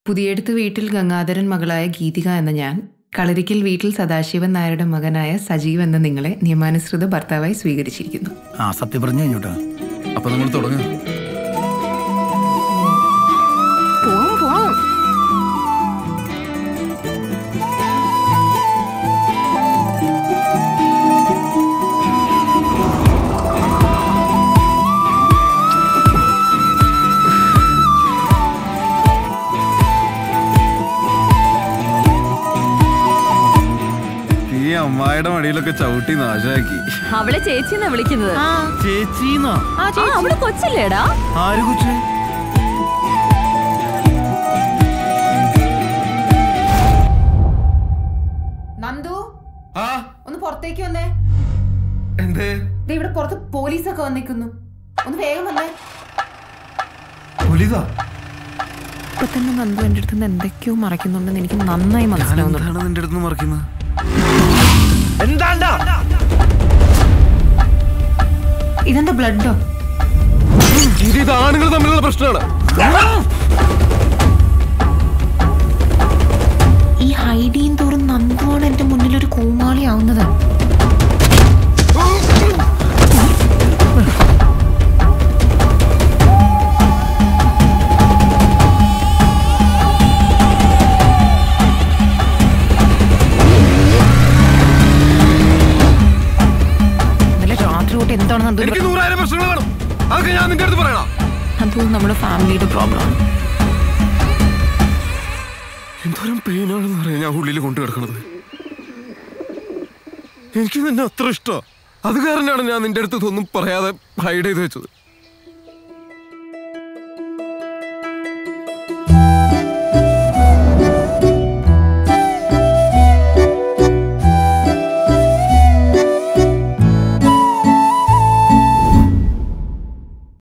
പുതിയെടുത്ത് വീട്ടിൽ ഗംഗാധരൻ മകളായ ഗീതിക എന്ന ഞാൻ കളരിക്കൽ വീട്ടിൽ സദാശിവൻ നായരുടെ മകനായ സജീവ് എന്ന നിങ്ങളെ നിയമാനുസൃത ഭർത്താവായി സ്വീകരിച്ചിരിക്കുന്നു ആ സത്യം പറഞ്ഞു കഴിഞ്ഞോട്ടാ അപ്പൊ നമ്മൾ തുടങ്ങാം പോവാം പോവാം ഈ അമ്മായിയുടെ മടിയിലൊക്കെ ചവിട്ടി നാശാക്കി അവളെ ചേച്ചിന്നാ വിളിക്കുന്നത് ചേച്ചീന്നാ ആ അവള് കൊച്ചല്ലേടാ ആര് കൊച്ചേ നന്ദു ആ ഒന്ന് പുറത്തേക്ക് വന്നേ എന്തേ ദേ ഇവിടെ പുറത്ത് പോലീസൊക്കെ വന്നിക്കുന്നു ഒന്ന് വേഗം വന്നേ പുലിതാ ഇപ്പൊ തന്നെ നന്ദു എന്റെ അടുത്ത് നിന്ന് എന്തൊക്കെയോ മറയ്ക്കുന്നുണ്ടെന്ന് എനിക്ക് നന്നായി മനസ്സിലാവുന്നു എന്താണ് നിന്റെ അടുത്ത് മറിക്കുന്നത് ഇതെന്താ ബ്ലഡോ ഇത് ആണുങ്ങൾ തമ്മിലുള്ള പ്രശ്നമാണ് ഈ ഹൈഡിയും തോറും നന്ദുവാണ് എന്റെ മുന്നിൽ ഒരു കൂമാളി ആവുന്നത് ഇന്നലെ രാത്രി തൊട്ട് എന്താണ് നന്ദു എനിക്ക് നൂറായിരം പ്രശ്നങ്ങൾ വേണം അതൊക്കെ ഞാൻ നിന്റെ അടുത്ത് പറയണം നന്ദു നമ്മുടെ ഫാമിലിയുടെ പ്രോബ്ലം എന്തോരം പെയിനാണെന്ന് പറയാം ഞാൻ ഉള്ളിൽ കൊണ്ടു കിടക്കണത് എനിക്ക് നിന്നെ അത്ര ഇഷ്ടം അത് കാരണമാണ് ഞാൻ നിന്റെ അടുത്ത് ഇതൊന്നും പറയാതെ ഹൈഡ് ചെയ്ത് വെച്ചത്